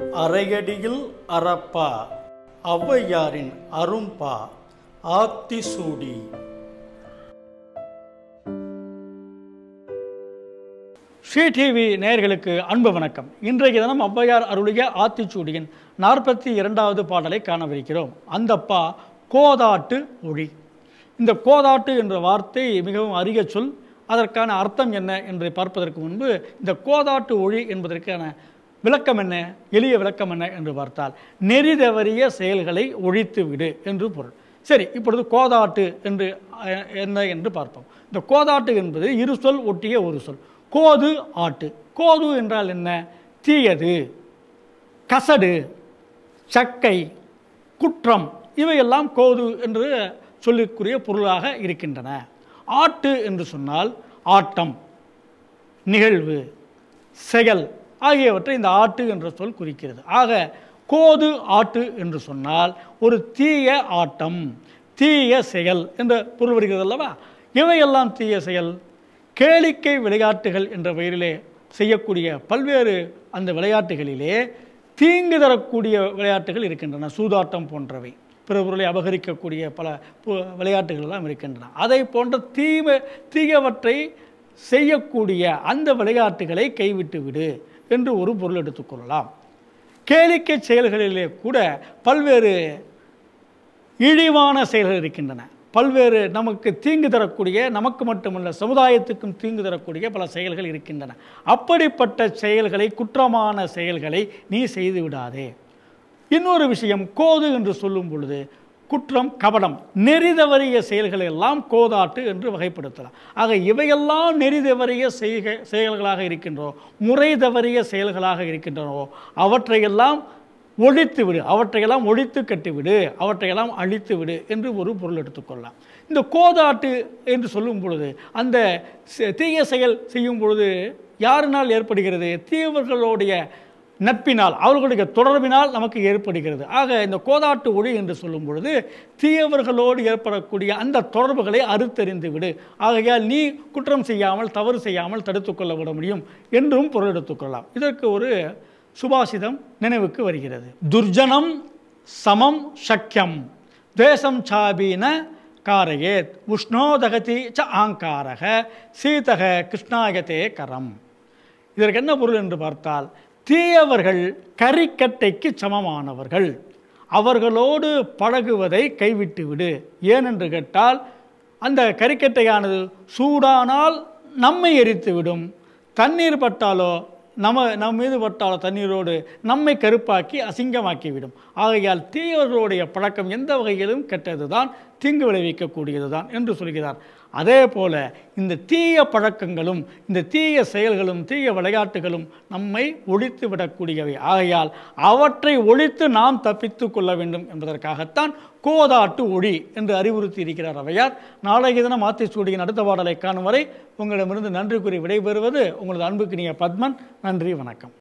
அரையடியில் அறப்பா ஔவையாரின் அரும்பா ஆத்திசூடி ஸ்ரீ டிவி நேயர்களுக்கு அன்பு வணக்கம் இன்றைய தினம் ஔவையார் அருளிய ஆத்திச்சூடியின் நாற்பத்தி இரண்டாவது பாடலை காணவிருக்கிறோம் அந்தப்பா கோதாட்டு ஒழி இந்த கோதாட்டு என்ற வார்த்தை மிகவும் அரிய சொல் அதற்கான அர்த்தம் என்ன என்று பார்ப்பதற்கு முன்பு இந்த கோதாட்டு ஒழி என்பதற்கான விளக்கம் என்ன எளிய விளக்கம் என்ன என்று பார்த்தால் நெறிதவறிய செயல்களை ஒழித்து விடு என்று பொருள் சரி இப்பொழுது கோதாட்டு என்று அஹ், என்ன என்று பார்ப்போம் இந்த கோதாட்டு என்பது இரு சொல் ஒட்டிய ஒரு சொல் கோது ஆட்டு கோது என்றால் என்ன தீயது கசடு சக்கை குற்றம் இவையெல்லாம் கோது என்று சொல்லிக்குரிய பொருளாக இருக்கின்றன ஆட்டு என்று சொன்னால் ஆட்டம் நிகழ்வு செயல் ஆகியவற்றை இந்த ஆட்டு என்ற சொல் குறிக்கிறது ஆக கோது ஆட்டு என்று சொன்னால் ஒரு தீய ஆட்டம் தீய செயல் என்ற பொருள் வருகிறது அல்லவா இவையெல்லாம் தீய செயல் கேளிக்கை விளையாட்டுகள் என்ற பெயரிலே செய்யக்கூடிய பல்வேறு அந்த விளையாட்டுகளிலே தீங்கு தரக்கூடிய விளையாட்டுகள் இருக்கின்றன சூதாட்டம் போன்றவை பிற பொருளை அபகரிக்கக்கூடிய பல பு- விளையாட்டுகள் எல்லாம் இருக்கின்றன அதை போன்ற தீவ தீயவற்றை செய்யக்கூடிய அந்த விளையாட்டுகளை கைவிட்டு விடு என்று ஒரு பொருள் எடுத்துக்கொள்ளலாம் கேளிக்கை செயல்களிலே கூட பல்வேறு இழிவான செயல்கள் இருக்கின்றன பல்வேறு நமக்கு தீங்கு தரக்கூடிய நமக்கு மட்டுமல்ல சமுதாயத்துக்கும் தீங்கு தரக்கூடிய பல செயல்கள் இருக்கின்றன அப்படிப்பட்ட செயல்களை குற்றமான செயல்களை நீ செய்து விடாதே இன்னொரு விஷயம் கோது என்று சொல்லும் பொழுது குற்றம் கபடம் நெறிதவறிய செயல்களை எல்லாம் கோதாட்டு என்று வகைப்படுத்தலாம் ஆக இவையெல்லாம் நெறிதவறிய செய்க செயல்களாக இருக்கின்றோ முறை தவறிய செயல்களாக இருக்கின்றனவோ அவற்றையெல்லாம் ஒழித்து விடு அவற்றையெல்லாம் ஒழித்து கட்டிவிடு அவற்றையெல்லாம் அழித்து விடு என்று ஒரு பொருள் எடுத்துக்கொள்ளலாம் இந்த கோதாட்டு என்று சொல்லும் பொழுது அந்த செ- தீய செயல் செய்யும் பொழுது யாரினால் ஏற்படுகிறது தீயவர்களுடைய நட்பினால் அவர்களுடைய தொடர்பினால் நமக்கு ஏற்படுகிறது ஆக இந்த கோதாட்டு ஒளி என்று சொல்லும் பொழுது தீயவர்களோடு ஏற்படக்கூடிய அந்த தொடர்புகளை அறுத்தறிந்து விடு ஆகையால் நீ குற்றம் செய்யாமல் தவறு செய்யாமல் தடுத்துக்கொள்ள விட முடியும் என்றும் பொருள் எடுத்துக்கொள்ளலாம் இதற்கு ஒரு சுபாஷிதம் நினைவுக்கு வருகிறது துர்ஜனம் சமம் சக்கியம் தேசம் சாபீன காரயேத் உஷ்ணோதகதி ச ஆங்காரக சீதக கிருஷ்ணாயதே கரம் இதற்கு என்ன பொருள் என்று பார்த்தால் தீயவர்கள் கரிக்கட்டைக்கு சமமானவர்கள் அவர்களோடு பழகுவதை கைவிட்டு விடு ஏனென்று கேட்டால் அந்த கரிக்கட்டையானது சூடானால் நம்மை எரித்து விடும் தண்ணீர் பட்டாலோ நம்ம நம் மீது பட்டாலோ தண்ணீரோடு நம்மை கருப்பாக்கி அசிங்கமாக்கிவிடும் ஆகையால் தீயவர்களுடைய பழக்கம் எந்த வகையிலும் கெட்டதுதான் தீங்கு விளைவிக்கக்கூடியது தான் என்று சொல்கிறார் அதே போல இந்த தீய பழக்கங்களும் இந்த தீய செயல்களும் தீய விளையாட்டுகளும் நம்மை ஒழித்து விடக்கூடியவை ஆகையால் அவற்றை ஒழித்து நாம் தப்பித்து கொள்ள வேண்டும் என்பதற்காகத்தான் கோதாட்டு ஒளி என்று அறிவுறுத்தி இருக்கிறார் அவையார் நாளைய தினம் ஆத்திச்சூடியின் அடுத்த பாடலை காணும் வரை உங்களிடமிருந்து நன்றி கூறி விடைபெறுவது உங்களது அன்புக்கினிய பத்மன் நன்றி வணக்கம்